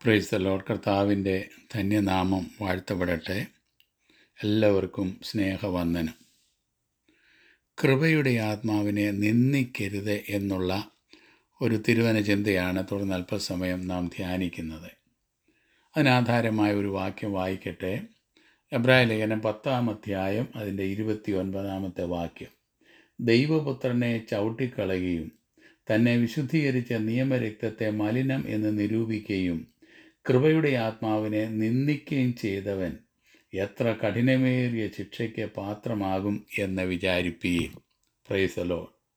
praise the Lord കർത്താവിൻ്റെ ധന്യനാമം വാഴ്ത്തപ്പെടട്ടെ എല്ലാവർക്കും സ്നേഹവന്ദനം കൃപയുടെ ആത്മാവിനെ നിന്ദിക്കരുത് എന്നുള്ള ഒരു തിരുവന ചിന്തയാണ് തുടർന്ന് അല്പസമയം നാം ധ്യാനിക്കുന്നത് അതിനാധാരമായ ഒരു വാക്യം വായിക്കട്ടെ എബ്രായ ലേഖനം പത്താം അധ്യായം അതിൻ്റെ ഇരുപത്തി ഒൻപതാമത്തെ വാക്യം ദൈവപുത്രനെ ചവിട്ടിക്കളയുകയും തന്നെ വിശുദ്ധീകരിച്ച നിയമരക്തത്തെ മലിനം എന്ന് നിരൂപിക്കുകയും കൃപയുടെ ആത്മാവിനെ നിന്ദിക്കുകയും ചെയ്തവൻ എത്ര കഠിനമേറിയ ശിക്ഷയ്ക്ക് പാത്രമാകും എന്ന് വിചാരിപ്പീൻ പ്രൈസലോ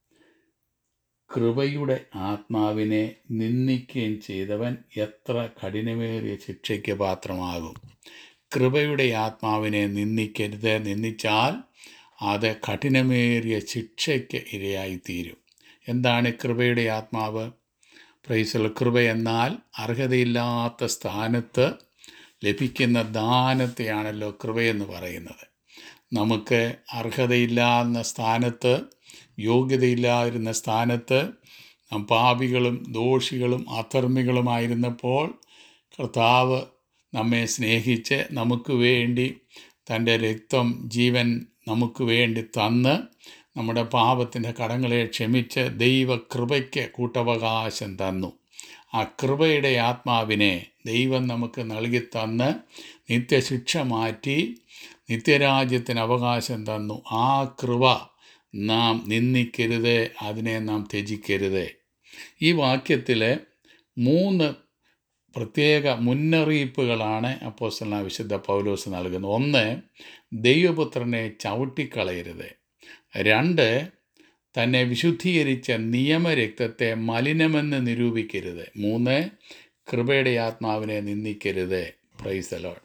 കൃപയുടെ ആത്മാവിനെ നിന്ദിക്കുകയും ചെയ്തവൻ എത്ര കഠിനമേറിയ ശിക്ഷയ്ക്ക് പാത്രമാകും കൃപയുടെ ആത്മാവിനെ നിന്ദിക്കരുത് നിന്ദിച്ചാൽ അത് കഠിനമേറിയ ശിക്ഷയ്ക്ക് ഇരയായിത്തീരും എന്താണ് കൃപയുടെ ആത്മാവ് പ്രൈസൽ കൃപ എന്നാൽ അർഹതയില്ലാത്ത സ്ഥാനത്ത് ലഭിക്കുന്ന ദാനത്തെയാണല്ലോ കൃപയെന്ന് പറയുന്നത് നമുക്ക് അർഹതയില്ലാന്ന സ്ഥാനത്ത് യോഗ്യതയില്ലാതിരുന്ന സ്ഥാനത്ത് നാം പാപികളും ദോഷികളും അധർമ്മികളുമായിരുന്നപ്പോൾ കർത്താവ് നമ്മെ സ്നേഹിച്ച് നമുക്ക് വേണ്ടി തൻ്റെ രക്തം ജീവൻ നമുക്ക് വേണ്ടി തന്ന് നമ്മുടെ പാപത്തിൻ്റെ കടങ്ങളെ ക്ഷമിച്ച് ദൈവകൃപയ്ക്ക് കൂട്ടവകാശം തന്നു ആ കൃപയുടെ ആത്മാവിനെ ദൈവം നമുക്ക് നൽകി തന്ന് നിത്യശിക്ഷ മാറ്റി നിത്യരാജ്യത്തിന് അവകാശം തന്നു ആ കൃപ നാം നിന്ദിക്കരുത് അതിനെ നാം ത്യജിക്കരുത് ഈ വാക്യത്തിൽ മൂന്ന് പ്രത്യേക മുന്നറിയിപ്പുകളാണ് അപ്പോസ്തലനായ വിശുദ്ധ പൗലോസ് നൽകുന്നത് ഒന്ന് ദൈവപുത്രനെ ചവിട്ടിക്കളയരുത് രണ്ട് തന്നെ വിശുദ്ധീകരിച്ച നിയമരക്തത്തെ മലിനമെന്ന് നിരൂപിക്കരുത് മൂന്ന് കൃപയുടെ ആത്മാവിനെ നിന്ദിക്കരുത് പ്രൈസലോൺ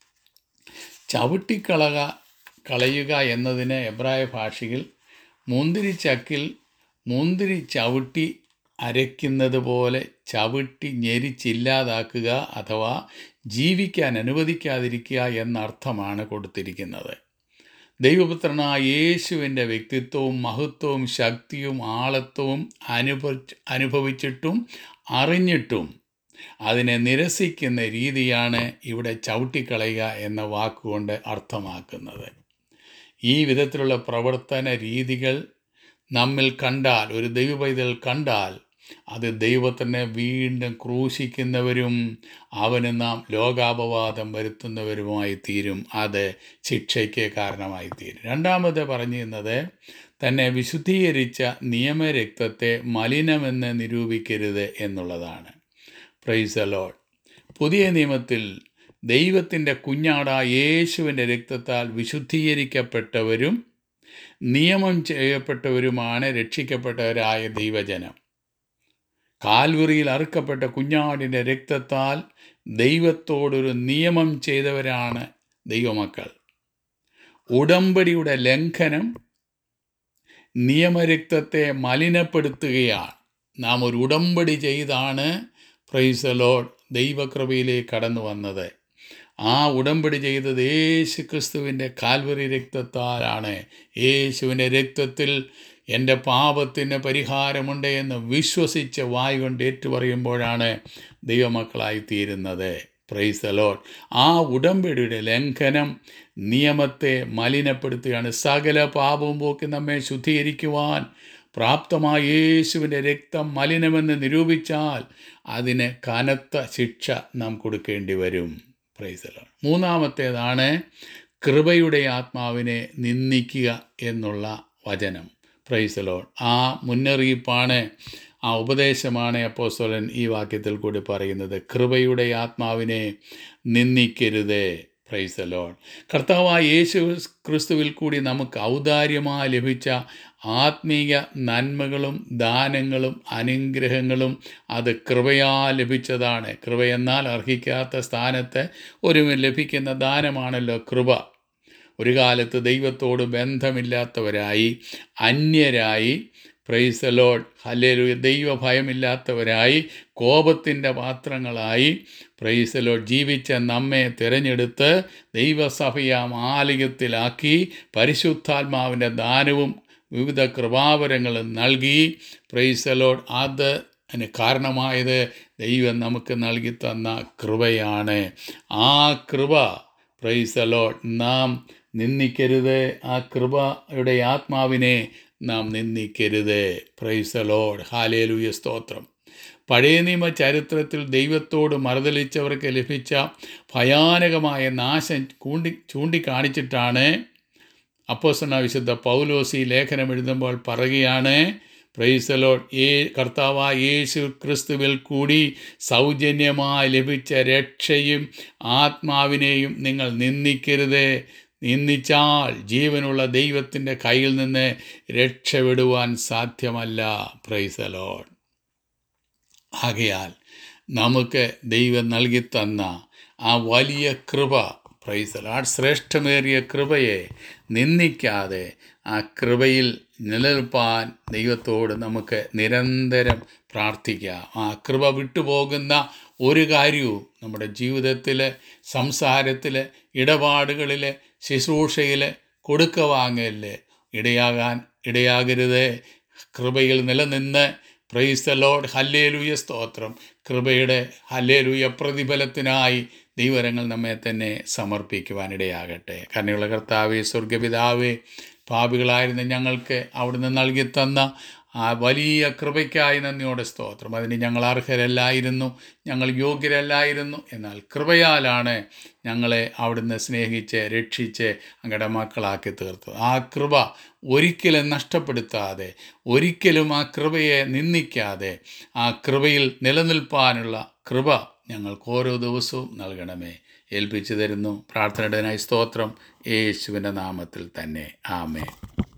ചവിട്ടിക്കളക കളയുക എന്നതിന് എബ്രായ ഭാഷയിൽ മുന്തിരിച്ചക്കിൽ മുന്തിരി ചവിട്ടി അരയ്ക്കുന്നത് പോലെ ചവിട്ടി ഞെരിച്ചില്ലാതാക്കുക അഥവാ ജീവിക്കാൻ അനുവദിക്കാതിരിക്കുക എന്നർത്ഥമാണ് കൊടുത്തിരിക്കുന്നത് ദൈവപുത്രനായ യേശുവിൻ്റെ വ്യക്തിത്വവും മഹത്വവും ശക്തിയും ആളത്വവും അനുഭവ അനുഭവിച്ചിട്ടും അറിഞ്ഞിട്ടും അതിനെ നിരസിക്കുന്ന രീതിയാണ് ഇവിടെ ചവിട്ടിക്കളയുക എന്ന വാക്കുകൊണ്ട് അർത്ഥമാക്കുന്നത് ഈ വിധത്തിലുള്ള പ്രവർത്തന രീതികൾ നമ്മിൽ കണ്ടാൽ ഒരു ദൈവപൈതൽ കണ്ടാൽ അത് ദൈവത്തിനെ വീണ്ടും ക്രൂശിക്കുന്നവരും അവന് നാം ലോകാപവാദം വരുത്തുന്നവരുമായി തീരും അത് ശിക്ഷയ്ക്ക് കാരണമായി തീരും രണ്ടാമത് പറഞ്ഞിരുന്നത് തന്നെ വിശുദ്ധീകരിച്ച നിയമരക്തത്തെ മലിനമെന്ന് നിരൂപിക്കരുത് എന്നുള്ളതാണ് പ്രൈസ് അലോഡ് പുതിയ നിയമത്തിൽ ദൈവത്തിൻ്റെ കുഞ്ഞാടായ യേശുവിൻ്റെ രക്തത്താൽ വിശുദ്ധീകരിക്കപ്പെട്ടവരും നിയമം ചെയ്യപ്പെട്ടവരുമാണ് രക്ഷിക്കപ്പെട്ടവരായ ദൈവജനം കാൽവറിയിൽ അറുക്കപ്പെട്ട കുഞ്ഞാടിൻ്റെ രക്തത്താൽ ദൈവത്തോടൊരു നിയമം ചെയ്തവരാണ് ദൈവമക്കൾ ഉടമ്പടിയുടെ ലംഘനം നിയമരക്തത്തെ മലിനപ്പെടുത്തുകയാണ് നാം ഒരു ഉടമ്പടി ചെയ്താണ് പ്രൈസലോഡ് ദൈവകൃപയിലേക്ക് കടന്നു വന്നത് ആ ഉടമ്പടി ചെയ്തത് യേശു ക്രിസ്തുവിൻ്റെ കാൽവറി രക്തത്താലാണ് യേശുവിൻ്റെ രക്തത്തിൽ എൻ്റെ പാപത്തിന് പരിഹാരമുണ്ട് എന്ന് വിശ്വസിച്ച് വായു കൊണ്ട് ഏറ്റുപറയുമ്പോഴാണ് ദൈവമക്കളായി തീരുന്നത് പ്രൈസ് അലോട്ട് ആ ഉടമ്പടിയുടെ ലംഘനം നിയമത്തെ മലിനപ്പെടുത്തുകയാണ് സകല പാപവും പോക്കി നമ്മെ ശുദ്ധീകരിക്കുവാൻ പ്രാപ്തമായ യേശുവിൻ്റെ രക്തം മലിനമെന്ന് നിരൂപിച്ചാൽ അതിന് കനത്ത ശിക്ഷ നാം കൊടുക്കേണ്ടി വരും പ്രൈസലോൺ മൂന്നാമത്തേതാണ് കൃപയുടെ ആത്മാവിനെ നിന്ദിക്കുക എന്നുള്ള വചനം പ്രൈസലോൺ ആ മുന്നറിയിപ്പാണ് ആ ഉപദേശമാണ് അപ്പോസ്തലൻ ഈ വാക്യത്തിൽ കൂടി പറയുന്നത് കൃപയുടെ ആത്മാവിനെ നിന്ദിക്കരുത് പ്രൈസലോൺ കർത്താവായ യേശു ക്രിസ്തുവിൽ കൂടി നമുക്ക് ഔദാര്യമായി ലഭിച്ച ആത്മീയ നന്മകളും ദാനങ്ങളും അനുഗ്രഹങ്ങളും അത് കൃപയാൽ ലഭിച്ചതാണ് കൃപയെന്നാൽ അർഹിക്കാത്ത സ്ഥാനത്ത് ഒരു ലഭിക്കുന്ന ദാനമാണല്ലോ കൃപ ഒരു കാലത്ത് ദൈവത്തോട് ബന്ധമില്ലാത്തവരായി അന്യരായി പ്രൈസലോഡ് ഹല്ലേലു ദൈവഭയമില്ലാത്തവരായി കോപത്തിൻ്റെ പാത്രങ്ങളായി പ്രൈസലോഡ് ജീവിച്ച നമ്മെ തിരഞ്ഞെടുത്ത് ദൈവസഭയാം ആലയത്തിലാക്കി പരിശുദ്ധാത്മാവിൻ്റെ ദാനവും വിവിധ കൃപാവരങ്ങളും നൽകി പ്രൈസലോഡ് അത് അതിന് കാരണമായത് ദൈവം നമുക്ക് നൽകി തന്ന കൃപയാണ് ആ കൃപ പ്രൈസ് ലോഡ് നാം നിന്ദിക്കരുത് ആ കൃപയുടെ ആത്മാവിനെ നാം നിന്ദിക്കരുത് പ്രൈസ് ലോഡ് ഹാലേലുയ സ്തോത്രം പഴയ നിയമ ചരിത്രത്തിൽ ദൈവത്തോട് മറുതലിച്ചവർക്ക് ലഭിച്ച ഭയാനകമായ നാശം കൂണ്ടി ചൂണ്ടിക്കാണിച്ചിട്ടാണ് അപ്പോസ്തലനായ വിശുദ്ധ പൗലോസി ലേഖനം എഴുതുമ്പോൾ പറയുകയാണ് പ്രൈസലോട്ട് ഏ കർത്താവായ യേശു ക്രിസ്തുവിൽ കൂടി സൗജന്യമായി ലഭിച്ച രക്ഷയും ആത്മാവിനെയും നിങ്ങൾ നിന്ദിക്കരുത് നിന്ദിച്ചാൽ ജീവനുള്ള ദൈവത്തിൻ്റെ കയ്യിൽ നിന്ന് രക്ഷപ്പെടുവാൻ സാധ്യമല്ല പ്രൈസലോട്ട് ആകയാൽ നമുക്ക് ദൈവം നൽകി തന്ന ആ വലിയ കൃപ പ്രൈസൽ ആ ശ്രേഷ്ഠമേറിയ കൃപയെ നിന്ദിക്കാതെ ആ കൃപയിൽ നിലനിൽപ്പാൻ ദൈവത്തോട് നമുക്ക് നിരന്തരം പ്രാർത്ഥിക്കാം ആ കൃപ വിട്ടുപോകുന്ന ഒരു കാര്യവും നമ്മുടെ ജീവിതത്തിൽ സംസാരത്തിൽ ഇടപാടുകളിൽ ശുശ്രൂഷയിൽ കൊടുക്ക വാങ്ങലിൽ ഇടയാകാൻ ഇടയാകരുത് കൃപയിൽ നിലനിന്ന് പ്രൈസ് ദ ലോഡ് ഹല്ലേലൂയ സ്തോത്രം കൃപയുടെ ഹല്ലേലൂയ പ്രതിഫലത്തിനായി ദൈവരങ്ങൾ നമ്മെ തന്നെ സമർപ്പിക്കുവാനിടയാകട്ടെ കരുണയുള്ള കർത്താവേ സ്വർഗപിതാവേ പാപികളായിരുന്ന ഞങ്ങൾക്ക് അവിടുന്ന് നൽകി തന്ന ആ വലിയ കൃപയ്ക്കായി നന്ദിയോടെ സ്തോത്രം അതിന് ഞങ്ങൾ അർഹരല്ലായിരുന്നു ഞങ്ങൾ യോഗ്യരല്ലായിരുന്നു എന്നാൽ കൃപയാലാണ് ഞങ്ങളെ അവിടുന്ന് സ്നേഹിച്ച് രക്ഷിച്ച് അങ്ങയുടെ മക്കളാക്കി തീർത്തു ആ കൃപ ഒരിക്കലും നഷ്ടപ്പെടുത്താതെ ഒരിക്കലും ആ കൃപയെ നിന്ദിക്കാതെ ആ കൃപയിൽ നിലനിൽപ്പാനുള്ള കൃപ ഞങ്ങൾക്ക് ഓരോ ദിവസവും നൽകണമേ ഏൽപ്പിച്ചു തരുന്നു പ്രാർത്ഥനയുടേതിനായി സ്തോത്രം യേശുവിൻ്റെ നാമത്തിൽ തന്നെ ആമേ